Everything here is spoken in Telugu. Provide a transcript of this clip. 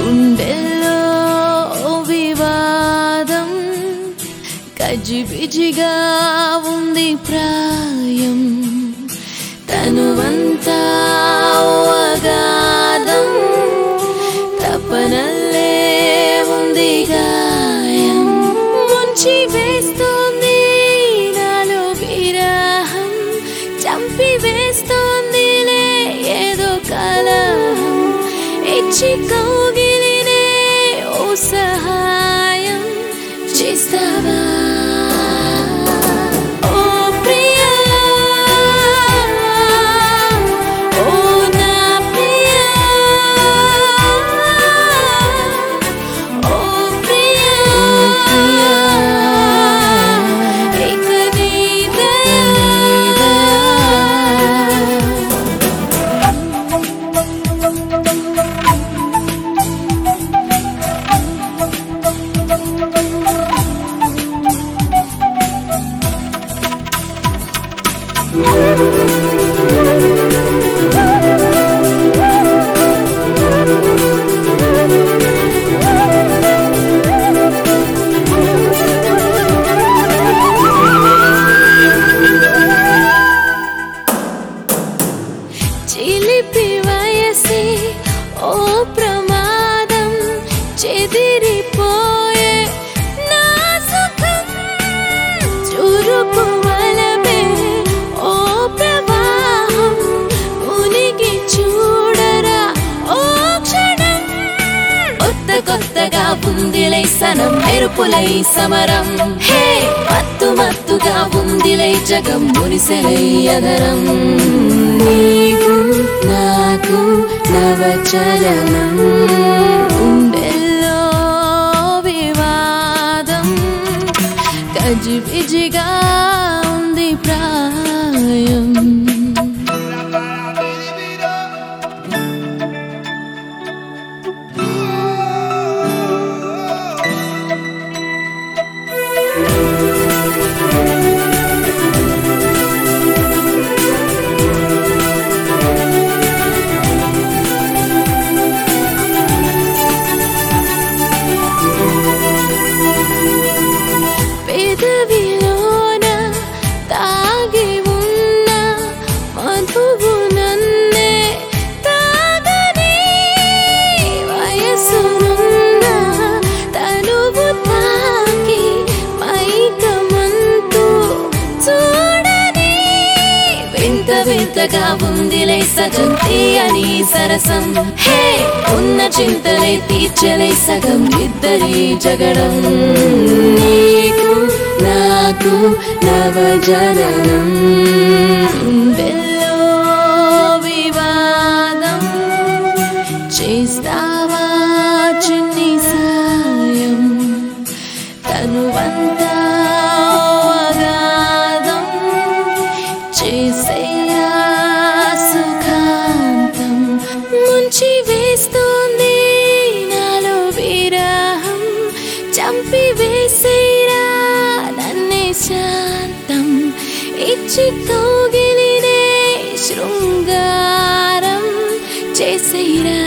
గుండెల్లో వివాదం గజిబిజిగా ఉంది ప్రాయం తనువంతా ఓ అగాధం తపనల్లే ఉంది గాయం ముంచి వేస్తోంది నాలో విరహం చంపి వేస్తోందిలే ఏదో కలహం ఇచ్చి కౌగిలినే ఓ సహాయం చేస్తావా ఓ ప్రియా ఓ నా ప్రియా ఓ ప్రియా ఇక నీదే చిలిపి వయసి ఓ ప్రమాదం చెదిరిపోయే నా సుఖం చురుకు వలమే ఓ ప్రవాహం మునిగి చూడరా ఓ క్షణం కొత్త కొత్తగా ఉందిలై సనం మెరుపులై సమరం హే మత్తు మత్తుగా ఉందిలై జగం మురిసెలై అదరం నీకు నాకు నవచలనం గుండెల్లో వివాదం గజిబిజిగా ఉంది ప్రాయం పెదవిలోన తాగి ఉన్న మధువు నన్నే తాగని వయసునున్న తనువు తాకి మైకమంతు చూడని వింత వింతగా ఉందిలై సగం తీయని సరసం హే ఉన్న చింతలే తీర్చలై సగం ఇద్దరి జగడం నీకు నాకు నవజననం గుండెల్లో వివాదం చేస్తావా చిన్ని సాయం తనువంతా అగాధం చేసేయా సుఖాంతం ముంచి వేస్తోంది నాలో విరహం చంపి వేసేరా నన్నే శాంతం ఇచ్చి కౌగిలినే శృంగారం చేసేరా